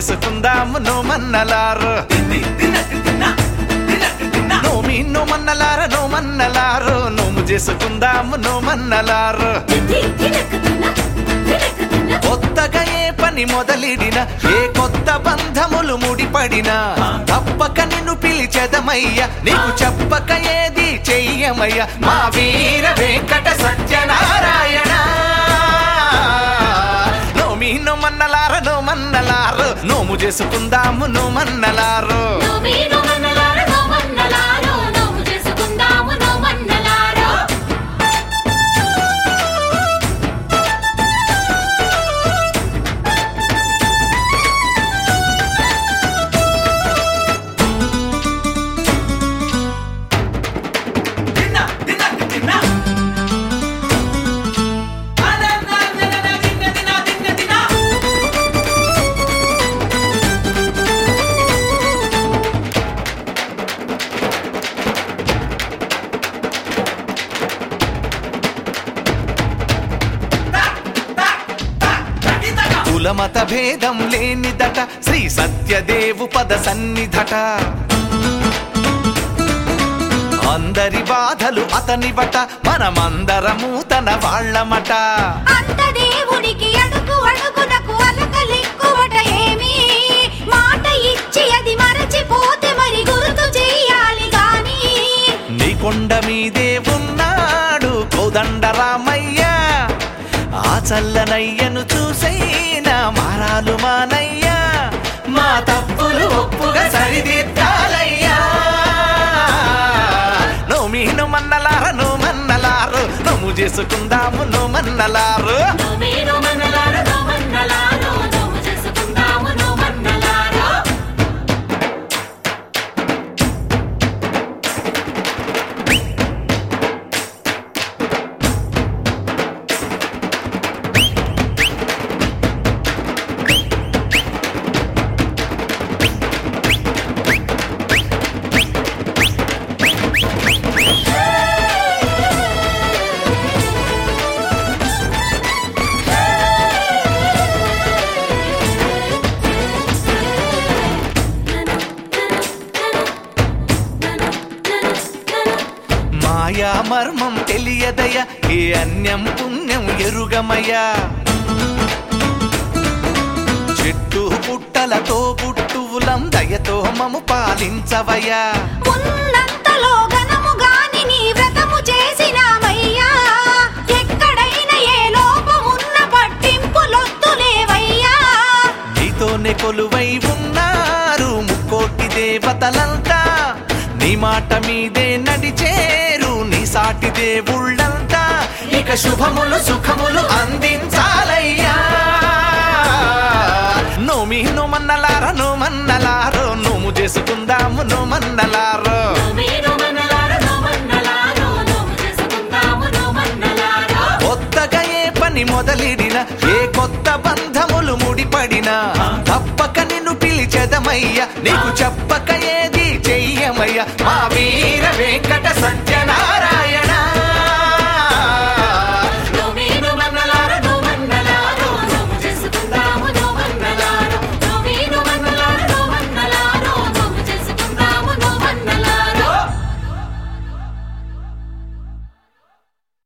చేసుకుందాము నోమన్నలారు నోమి నోమన్నలార నోమన్నలారు నోము చేసుకుందాము నోమన్నలారు కొత్తగా ఏ పని మొదలిడిన ఏ కొత్త బంధములు ముడిపడినా తప్పక నిన్ను పిలిచెదమయ్య నీకు చెప్పక ఏది చెయ్యమయ్య మా వీర వెంకట సత్యనారాయణ నోమి నోమన్నలార నోమన్నలారు నోము చేసుకుందాము నోమన్నలారు కులమత భేదం లేనిదట శ్రీ సత్యదేవు పద సన్నిధట అందరి బాధలు అతనివట మనమందరము తన వాళ్ళమట అంత దేవునికి అడుగు అడుగునకు అలకలెక్కువట ఏమి మాట ఇచ్చి అది మరచిపోతే మరి గుర్తు చెయ్యాలి గాని నీ కొండ మీదే ఉన్నాడు కోదండ రామయ్య ఆ చల్లనయ్యను చూసైనా మారాలు మానయ్యా మా తప్పులు ఒప్పుగా సరిదిద్దాలయ్యా నోమి నోమన్నలార నోమన్నలారు నోము చేసుకుందాము నోమన్నలారు మాయా మర్మం తెలియదయ ఏ అన్యం పుణ్యం ఎరుగమయ్యా చెట్టు పుట్టలతో పుట్టువులం దయతో మము పాలించవయ్యా ఉన్నంతలో ఘనము గాని నీ వ్రతము చేసినామయ్యా ఎక్కడైనా ఏ లోపమున్న పట్టింపులొద్దులేవయ్యా నీతోనే కొలువై ఉన్నారు ముక్కోటి దేవతలంతా నీ మాట మీదే నడిచేరు నీ సాటి దేవుళ్ళంతా ఇక శుభములు సుఖములు అందించాలయ్యా నోమి నోమన్నలార నోమన్నలారో నోము చేసుకుందాము నోమన్నలారో కొత్తగా ఏ పని మొదలిడిన ఏ కొత్త బంధములు ముడిపడినా తప్పక నిన్ను పిలిచెదమయ్య నీకు చెప్పక ఏది చెయ్యమయ్య మా వీర వెంకట సత్యన